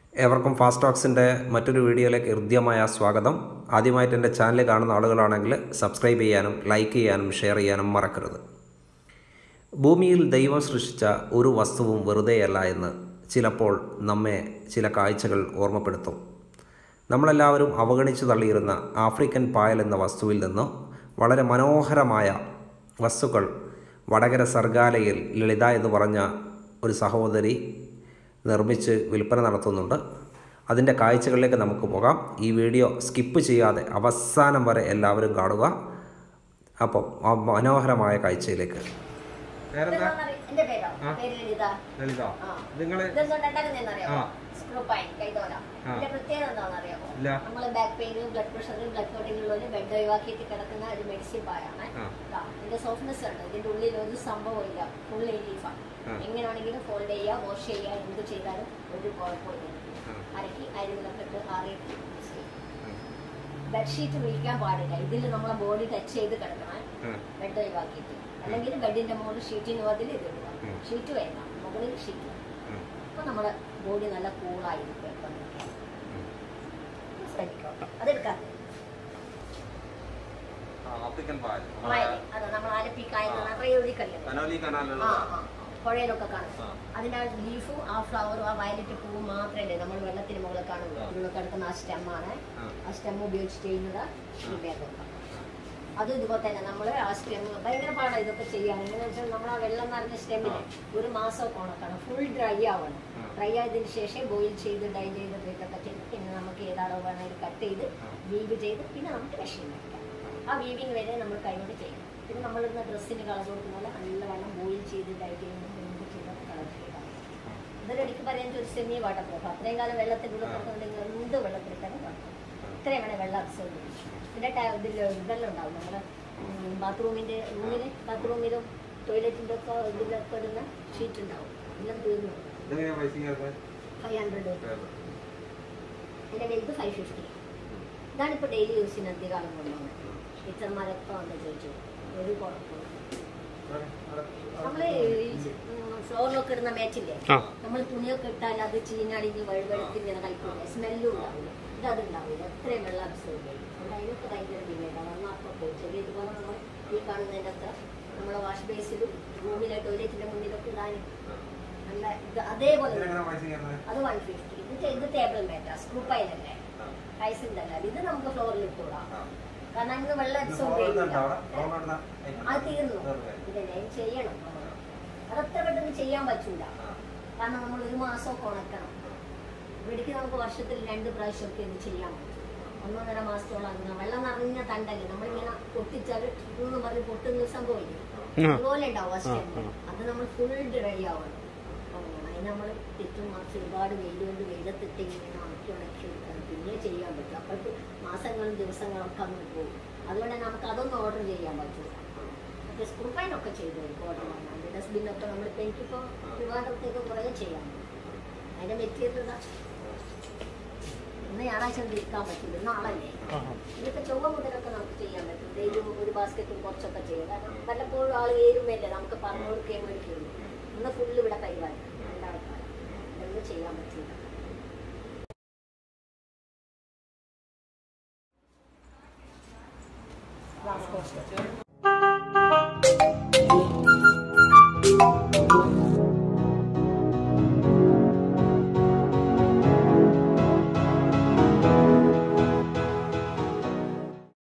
ഏവർക്കും ഫാസ്റ്റ് ടോക്സിൻ്റെ മറ്റൊരു വീഡിയോയിലേക്ക് ഹൃദ്യമായ സ്വാഗതം ആദ്യമായിട്ട് എൻ്റെ ചാനൽ കാണുന്ന ആളുകളാണെങ്കിൽ സബ്സ്ക്രൈബ് ചെയ്യാനും ലൈക്ക് ചെയ്യാനും ഷെയർ ചെയ്യാനും മറക്കരുത് ഭൂമിയിൽ ദൈവം സൃഷ്ടിച്ച ഒരു വസ്തുവും വെറുതെയല്ല എന്ന് ചിലപ്പോൾ നമ്മെ ചില കാഴ്ചകൾ ഓർമ്മപ്പെടുത്തും നമ്മളെല്ലാവരും അവഗണിച്ചു തള്ളിയിരുന്ന ആഫ്രിക്കൻ പായൽ എന്ന വസ്തുവിൽ നിന്ന് വളരെ മനോഹരമായ വസ്തുക്കൾ വടകര സർഗാലയിൽ ലളിത എന്ന് പറഞ്ഞ ഒരു സഹോദരി നിർമ്മിച്ച് വിൽപ്പന നടത്തുന്നുണ്ട് അതിൻ്റെ കാഴ്ചകളിലേക്ക് നമുക്ക് പോകാം ഈ വീഡിയോ സ്കിപ്പ് ചെയ്യാതെ അവസാനം വരെ എല്ലാവരും കാണുക അപ്പം ആ മനോഹരമായ കാഴ്ചയിലേക്ക് വേറെന്താ എന്റെ പേരോ ആ. പേര് ലളിത ലളിത ആ. നിങ്ങള് ഇതെന്തുകൊണ്ട് ഉണ്ടാക്കുന്നതെന്നറിയാമോ ആ. സ്ക്രൂ പൈൻ കൈതോല ആ. ഇതിന്റെ പ്രത്യേകത എന്താണെന്ന് അറിയാമോ ഇല്ല. നമ്മൾ ബാക്ക് പെയിനും ബ്ലഡ് പ്രഷറും ബ്ലഡ് ക്ലോട്ടിംഗ് ഉള്ളവരും ബെഡ് ഒഴിവാക്കിയിട്ട് കിടക്കുന്ന ഒരു മെഡിസിൻ പായാണ് ആ. ദാ, ഇതിന്റെ സോഫ്റ്റ്നെസ് ഉണ്ട് ഇതിന്റെ ഉള്ളിൽ ഒരു സംഭവം ഇല്ല ഫുൾ ലീഫാണ് ആ. എങ്ങനെയാണെങ്കിലും ഫോൾഡ് ചെയ്യുക വാഷ് ചെയ്യുക എന്ത് ചെയ്താലും ഒരു കുഴപ്പമില്ല ആ. അരക്കി അരിവിലൊക്കെ ഇട്ട് ആറിയിട്ട് ബെഡ്ഷീറ്റ് വിരിക്കാൻ പാടില്ല ഇതിൽ നമ്മളെ ബോഡി ടച്ച് ചെയ്ത് കിടക്കണം ആ. ബെഡ് ഒഴിവാക്കിയിട്ട് അല്ലെങ്കിൽ ബെഡിന്റെ മുകളിൽ ഷീറ്റിന് പതിൽ ഇത് ഇടുക ഉം. ഷീറ്റ് വേണ്ട മുകളിൽ ഷീറ്റ് ഉം. അപ്പൊ നമ്മുടെ ബോഡി നല്ല കൂളായിരിക്കും എപ്പം ഉം. ശ്രദ്ധിക്കാം അതെടുക്കാം ആ, ആഫ്രിക്കൻ പായൽ വയല് അത് നമ്മൾ ആലപ്പിക്കായെന്ന് നിറയെ ഒഴിക്കല്ലേ കനോലി കനാലുള്ള ആ ആ പുഴയിലൊക്കെ കാണും ആ. അതിന്റെ ആ ലീഫും ആ ഫ്ലവറും ആ വയലറ്റ് പൂവും മാത്രമല്ലേ നമ്മൾ വെള്ളത്തിന് മുകളിൽ കാണുള്ളൂ ആ. ഇവിടെ കിടക്കുന്ന ആ സ്റ്റെമ്മാണ് ആ. ആ സ്റ്റെം ഉപയോഗിച്ച് ചെയ്യുന്നത് ഈ ബാഗൊക്കെ അതും ഇതുപോലെ തന്നെ നമ്മൾ ആ സ്റ്റെം ഭയങ്കര പാടാണ് ഇതൊക്കെ ചെയ്യാൻ എങ്ങനെയാണെന്ന് വെച്ചാൽ നമ്മൾ ആ വെള്ളം നിറഞ്ഞ സ്റ്റെമ്മിന് ഒരു മാസമൊക്കെ ഉണക്കണം ഫുൾ ഡ്രൈ ആവണം ആ. ഡ്രൈ ആയതിനു ശേഷം ബോയിൽ ചെയ്ത് ഡൈ ചെയ്ത് ഇതൊക്കെ ചെയ്ത് പിന്നെ നമുക്ക് ഏതാണോ വേണമെങ്കിൽ കട്ട് ചെയ്ത് ആ. വീവ് ചെയ്ത് പിന്നെ നമുക്ക് മെഷീൻ വയ്ക്കാം ആ വീവിങ് വരെ നമ്മൾ കൈകൊണ്ട് ചെയ്യണം പിന്നെ നമ്മളിടുന്ന ഡ്രസ്സിന് കളർ കൊടുക്കുന്ന പോലെ നല്ലവണ്ണം ബോയിൽ ചെയ്ത് ഡൈ ചെയ്യുന്ന വീവ് ചെയ്ത് കളർ ചെയ്താൽ ഇതൊരു എനിക്ക് പറയാൻ ഒരു സെമി വാട്ടർ പ്രൂഫ് അത്രയും കാലം വെള്ളത്തിൽ ഉള്ളിൽ കിടക്കുന്നുണ്ടെങ്കിൽ എന്ത് വെള്ളത്തിലിട്ടാലും കുഴപ്പമില്ല ഇത്രയും വേണേൽ വെള്ളം അബ്സോർബ് ചെയ്യും പിന്നെ ടാ- ഇതിൽ ഇതെല്ലാം ഉണ്ടാവും നമ്മുടെ ബാത്റൂമിൻ്റെ റൂമിൽ ബാത്റൂമിലും ടോയ്ലറ്റിൻ്റെ ഒക്കെ ഇതിലൊക്കെ ഇടുന്ന ഷീറ്റ് ഉണ്ടാവും എല്ലാം തീർന്നു ഇതെങ്ങനെയാ പൈസ ഇറക്കാൻ? ഫൈവ് ഹൺഡ്രഡ് വേറെ. എൻ്റെ വലുത് ഫൈവ് ഫിഫ്റ്റി ഇതാണിപ്പോൾ ഡെയിലി യൂസിന് അധികം കാലം കൊണ്ടുപോകുന്നത് ടീച്ചർമാരൊക്കെ വന്ന് ചോദിച്ചു ഒരു കുഴപ്പമില്ല വേറെ, വേറെ. നമ്മൾ ഫ്ലോറിലൊക്കെ ഇടുന്ന മാറ്റില്ലേ ആ. നമ്മൾ തുണിയൊക്കെ ഇട്ടാൽ അത് ചീഞ്ഞടിഞ്ഞ് വഴുവഴുത്തി ഇങ്ങനെ കളിക്കില്ല സ്മെല്ലും ഉണ്ടാവില്ല ഇതത് ഉണ്ടാവില്ല എത്രയും വെള്ളം അബ്സോർബ് ചെയ്യും അതുകൊണ്ട് അതിനൊക്കെ ഭയങ്കര ഡിമാൻഡാണ് അന്ന് അപ്പോൾ പോയി ചെറിയ ഇതുപോലെ നമ്മൾ ഈ കാണുന്നതിൻ്റെ ഒക്കെ നമ്മളെ വാഷ് ബേസിലും റൂമിലെ ടോയ്ലറ്റിന്റെ മുന്നിലൊക്കെ ഇടാനും നല്ല ഇത് അതേപോലെ ഇതിനെങ്ങനെയാ പൈസ ഇറക്കാൻ? അത് വൺ ഫിഫ്റ്റി ഇത് ഇത് ടേബിൾ മാറ്റാ സ്ക്രൂ പൈനല്ലേ ആ. പൈസ ഉണ്ടല്ലോ ഇത് നമുക്ക് ഫ്ലോറിൽ ഇട്ടുകൂടാം ആ. കാരണം അതിന് വെള്ളം ഇത് അബ്സോർബ് ഫോർവേഡ് ചെയ്യില്ല ഉണ്ടോ അവിടെ? ഫോർവേഡ് ഇടുന്ന item? അത് തീർന്നു തീർന്നു. ഇതന്നെ ഇത് ചെയ്യണം അതത്ര പെട്ടെന്ന് ചെയ്യാൻ പറ്റൂല ആ. കാരണം നമ്മൾ ഒരു മാസമൊക്കെ ഉണക്കണം ഇവിടേക്ക് നമുക്ക് വർഷത്തിൽ രണ്ട് പ്രാവശ്യമൊക്കെ ഇത് ചെയ്യാൻ പറ്റും ഒന്നൊന്നര മാസത്തോളം അങ്ങനെ വെള്ളം നിറഞ്ഞ തണ്ടല്ലേ നമ്മളിങ്ങനെ പൊട്ടിച്ചാൽ എന്ന് പറഞ്ഞ് പൊട്ടുന്ന ഒരു സംഭവമില്ലേ അതുപോലെ ഉണ്ടാവും ആ സ്റ്റെപ്പ് അത് നമ്മൾ ഫുൾ ഡ്രൈ ആവണം അങ്ങനെ അതിന് നമ്മൾ തെറ്റും മറിച്ച് ഒരുപാട് വെയിൽ കൊണ്ട് വെയിലത്തിട്ട് ഇങ്ങനെ ഉണക്കി ഉണക്കി എടുക്കണം പിന്നെ ചെയ്യാൻ പറ്റും അപ്പോഴത്തെ മാസങ്ങളും ദിവസങ്ങളൊക്കെ അങ്ങ് പോകും അതുകൊണ്ട് തന്നെ നമുക്ക് അതൊന്നും ഓർഡർ ചെയ്യാൻ പറ്റില്ല മറ്റേ സ്ക്രൂ പൈനൊക്കെ ചെയ്തു കൊടുക്കും ഓർഡർ വന്നാൽ ഡസ്റ്റ്ബിന്നൊക്കെ നമ്മളിപ്പോൾ എനിക്കിപ്പോൾ വിവാദത്തേക്ക് കുറേ ചെയ്യാൻ അതിൻ്റെ മെറ്റീരിയൽ ഇതാ ഇന്ന് ഞായറാഴ്ച ഒന്നും ഇരിക്കാൻ പറ്റില്ല നാളല്ലേ ഇതൊക്കെ ചൊവ്വ മുതലൊക്കെ നമുക്ക് ചെയ്യാൻ പറ്റും ഡെയിലി ഒരു ബാസ്ക്കറ്റും കുറച്ചൊക്കെ ചെയ്യും കാരണം വല്ലപ്പോഴും ആൾ ഏരുമല്ലേ നമുക്ക് പറഞ്ഞു കൊടുക്കുകയും മേടിക്കുള്ളൂ ഇന്ന് ഫുള്ള് ഇവിടെ പരിപാടി രണ്ടാൾക്കാർ ഇതൊന്നും ചെയ്യാൻ പറ്റില്ല ഗ്ലാസ് കോസ്റ്റ്